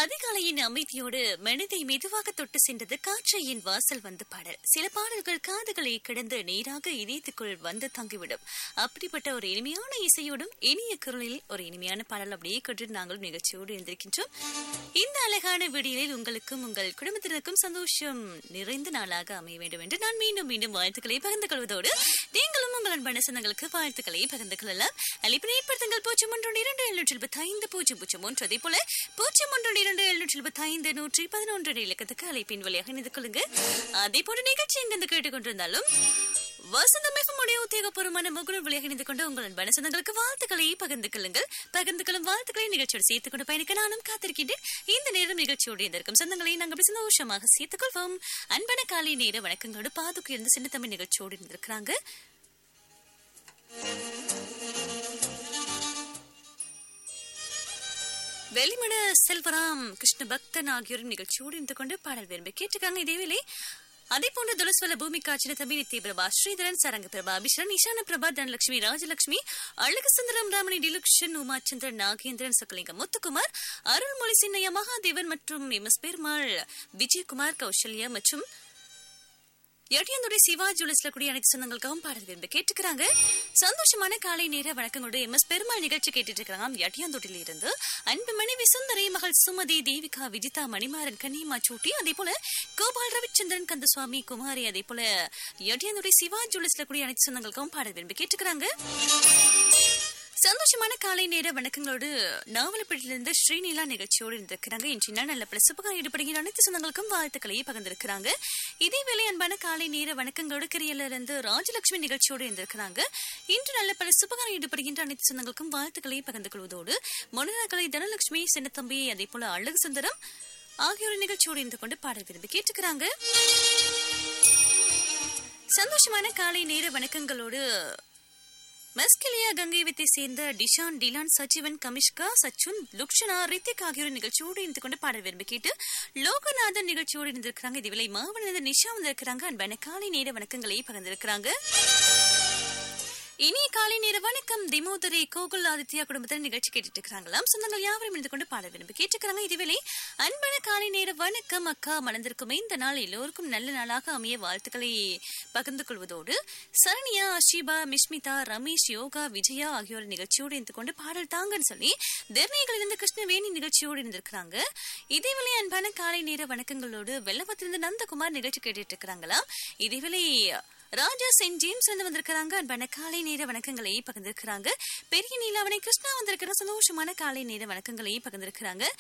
அதிகாலையின் அமைதியோடு மனதை மெதுவாக தொட்டு சென்றது காற்றையின் வாசல் வந்து பாடல் சில பாடல்கள் காதுகளை கிடந்து நேராக இதயத்துக்குள் வந்து தங்கிவிடும் அப்படிப்பட்ட ஒரு இனிமையான இசையோடும் இனிய குரலில் ஒரு இனிமையான பாடல் அப்படியே கொண்டு நாங்கள் நிகழ்ச்சியோடு இருந்திருக்கின்றோம் இந்த அழகான விடியலில் உங்களுக்கும் உங்கள் குடும்பத்தினருக்கும் சந்தோஷம் நிறைந்த நாளாக அமைய வேண்டும் என்று நான் மீண்டும் மீண்டும் வாழ்த்துக்களை பகிர்ந்து கொள்வதோடு நீங்களும் உங்கள் அன்பான சொந்தங்களுக்கு வாழ்த்துக்களை பகிர்ந்து கொள்ளலாம் அழைப்பினை ஏற்படுத்துங்கள் பூஜ்ஜியம் ஒன்று இரண்டு எழுநூற்றி இருபத்தி ஐந்து பூஜ்ஜியம் பூஜ்ஜியம் ஒன்று அதே போல பூஜ்ஜியம் ஒன்று இரண்டு எழுநூற்றி இருபத்தி ஐந்து நூற்றி பதினொன்று இலக்கத்துக்கு அழைப்பின் வழியாக இணைந்து கொள்ளுங்க அதே போன்ற நிகழ்ச்சி எங்கிருந்து கேட்டுக்கொண்டிருந்தாலும் வசந்தம் எஃப்எம்முடைய உத்தியோகபூர்வமான முகநூல் வழியாக இணைந்து கொண்டு உங்கள் அன்பான சொந்தங்களுக்கு வாழ்த்துக்களை பகிர்ந்து கொள்ளுங்கள் பகிர்ந்து கொள்ளும் வாழ்த்துக்களை நிகழ்ச்சியோடு சேர்த்துக் கொண்டு பயணிக்க நானும் காத்திருக்கின்றேன் இந்த நேரம் நிகழ்ச்சியோடு இருந்திருக்கும் சொந்தங்களை நாங்கள் அப்படி சந்தோஷமாக சேர்த்துக் கொள்வோம் அன்பான காலை நேர வணக்கங்களோடு பாதுக்கு இருந்து சின்ன தமிழ் நிகழ்ச்சியோடு இருந்திருக்கிறாங்க வெளிமட செல்வராம் கிருஷ்ண பக்தன் ஆகியோரும் நிகழ்ச்சியோடு இருந்து கொண்டு பாடல் விரும்பி கேட்டிருக்காங்க இதேவேளை அதே போன்று துலஸ்வல பூமிகா சின்ன தம்பி நித்ய பிரபா ஸ்ரீதரன் சரங்க பிரபா அபிஷரன் ஈசான பிரபா தனலட்சுமி ராஜலட்சுமி அழகு சுந்தரம் ராமணி டிலுக்ஷன் உமாச்சந்திரன் நாகேந்திரன் சொக்கலிங்கம் முத்துக்குமார் அருள்மொழி சின்னையா மகாதேவன் மற்றும் எம் எஸ் பெருமாள் விஜயகுமார் கௌசல்யா மற்றும் எட்டியந்துடைய சிவா ஜுவல்ஸ்ல கூடிய அனைத்து சொந்தங்களுக்காகவும் பாடல் விரும்பி கேட்டுக்கிறாங்க சந்தோஷமான காலை நேர வணக்கங்களோட எம் எஸ் பெருமாள் நிகழ்ச்சி கேட்டுட்டு இருக்காங்க எட்டியாந்தோட்டில இருந்து அன்பு மனைவி சுந்தரி மகள் சுமதி தேவிகா விஜிதா மணிமாறன் கன்னியம்மா சூட்டி அதே போல கோபால் ரவிச்சந்திரன் கந்தசுவாமி குமாரி அதே போல எட்டியாந்துடைய சிவா ஜுவல்ஸ்ல கூடிய அனைத்து சொந்தங்களுக்காகவும் பாடல் விரும்பி கேட்டுக்கிறாங்க சந்தோஷமான காலை நேர வணக்கங்களோடு நாவலப்பட்டிலிருந்து ஸ்ரீநீலா நிகழ்ச்சியோடு இருந்திருக்கிறாங்க இன்று நாள் நல்ல பல சுபகார ஈடுபடுகிற அனைத்து சொந்தங்களுக்கும் வாழ்த்துக்களை பகிர்ந்திருக்கிறாங்க இதேவேளை அன்பான காலை நேர வணக்கங்களோடு கிரியல இருந்து ராஜலட்சுமி நிகழ்ச்சியோடு இருந்திருக்கிறாங்க இன்று நல்ல பல சுபகார ஈடுபடுகின்ற அனைத்து சொந்தங்களுக்கும் வாழ்த்துக்களை பகிர்ந்து கொள்வதோடு மொனராக்களை தனலட்சுமி சின்னத்தம்பி அதே போல அழகு சுந்தரம் ஆகியோர் நிகழ்ச்சியோடு இருந்து கொண்டு பாடல் விரும்பி கேட்டுக்கிறாங்க சந்தோஷமான காலை நேர வணக்கங்களோடு மஸ்கிலியா கங்கை வித்தை சேர்ந்த டிஷான் டிலான் சச்சிவன் கமிஷ்கா சச்சுன் லுக்ஷனா ரித்திக் ஆகியோர் நிகழ்ச்சியோடு இருந்து கொண்டு பாடல் விரும்பி கேட்டு லோகநாதன் நிகழ்ச்சியோடு இருந்திருக்கிறாங்க இது விலை மாவட்ட நிஷா வந்திருக்கிறாங்க அன்பான காலை நேர வணக்கங்களை பகிர்ந்திருக்கிறாங்க இனிய காலை நேர வணக்கம் திமோதரி கோகுல் ஆதித்யா குடும்பத்தினர் நிகழ்ச்சி கேட்டுட்டு இருக்கிறாங்களாம் சொந்தங்கள் யாவரும் இருந்து கொண்டு பாட விரும்பி கேட்டுக்கிறாங்க இதுவேளை அன்பான காலை நேர வணக்கம் அக்கா மலர்ந்திருக்கும் இந்த நாள் எல்லோருக்கும் நல்ல நாளாக அமைய வாழ்த்துக்களை பகிர்ந்து கொள்வதோடு சரண்யா அஷிபா மிஷ்மிதா ரமேஷ் யோகா விஜயா ஆகியோர் நிகழ்ச்சியோடு இருந்து கொண்டு பாடல் தாங்கன்னு சொல்லி தெர்னைகளிலிருந்து கிருஷ்ணவேணி நிகழ்ச்சியோடு இருந்திருக்கிறாங்க இதேவேளை அன்பான காலை நேர வணக்கங்களோடு வெள்ளவத்திலிருந்து நந்தகுமார் நிகழ்ச்சி கேட்டுட்டு இருக்கிறாங்களாம் இதேவேளை ராஜா சென்ட் ஜேம்ஸ் வந்து வந்திருக்கிறாங்க அன்பான காலை நேர வணக்கங்களை பகிர்ந்திருக்கிறாங்க பெரிய நீலாவணை கிருஷ்ணா வந்திருக்கிற சந்தோஷமான காலை நேர வணக்கங்களை பகிர்ந்திருக்கிறாங்க